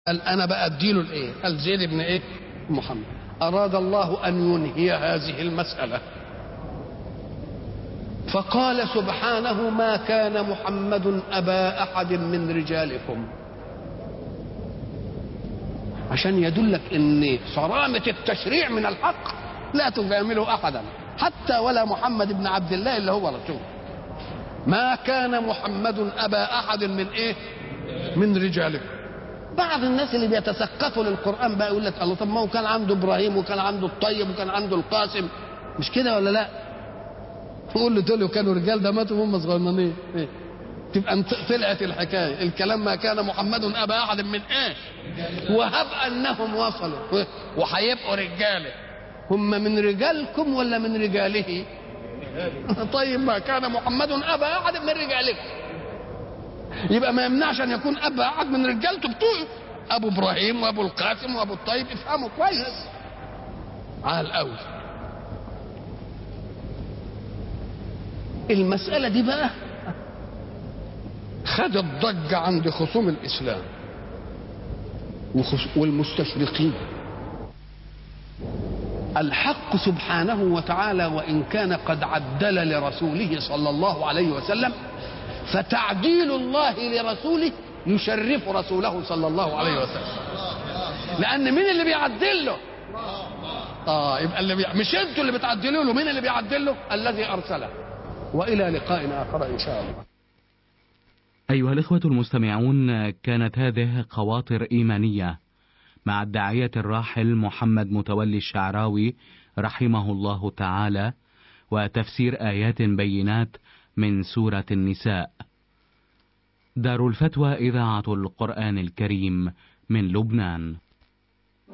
قال انا بقى اديله الايه قال زيد بن ايه محمد اراد الله ان ينهي هذه المساله فقال سبحانه ما كان محمد ابا احد من رجالكم عشان يدلك ان صرامه التشريع من الحق لا تجامله احدا حتى ولا محمد بن عبد الله اللي هو رسول ما كان محمد ابا احد من ايه من رجالكم بعض الناس اللي بيتثقفوا للقران بقى يقول لك الله طب ما هو كان عنده ابراهيم وكان عنده الطيب وكان عنده القاسم مش كده ولا لا تقول له دول كانوا رجال ده ماتوا وهم صغيرين إيه؟ تبقى انت- طلعت الحكايه الكلام ما كان محمد ابا احد من ايه وهب انهم وصلوا وهيبقوا رجاله هم من رجالكم ولا من رجاله طيب ما كان محمد ابا احد من رجالكم يبقى ما يمنعش ان يكون ابا احد من رجالته بتوعه ابو ابراهيم وابو القاسم وابو الطيب افهموا كويس على الاول المساله دي بقى خدت ضجه عند خصوم الاسلام وخص- والمستشرقين الحق سبحانه وتعالى وان كان قد عدل لرسوله صلى الله عليه وسلم فتعديل الله لرسوله يشرف رسوله صلى الله عليه وسلم لان مين اللي بيعدل له اه يبقى اللي بي... مش انتوا اللي بتعدلوا له مين اللي بيعدل له الذي ارسله والى لقاء اخر ان شاء الله أيها الإخوة المستمعون كانت هذه خواطر إيمانية مع الداعية الراحل محمد متولي الشعراوي رحمه الله تعالى وتفسير آيات بينات من سورة النساء. دار الفتوى إذاعة القرآن الكريم من لبنان.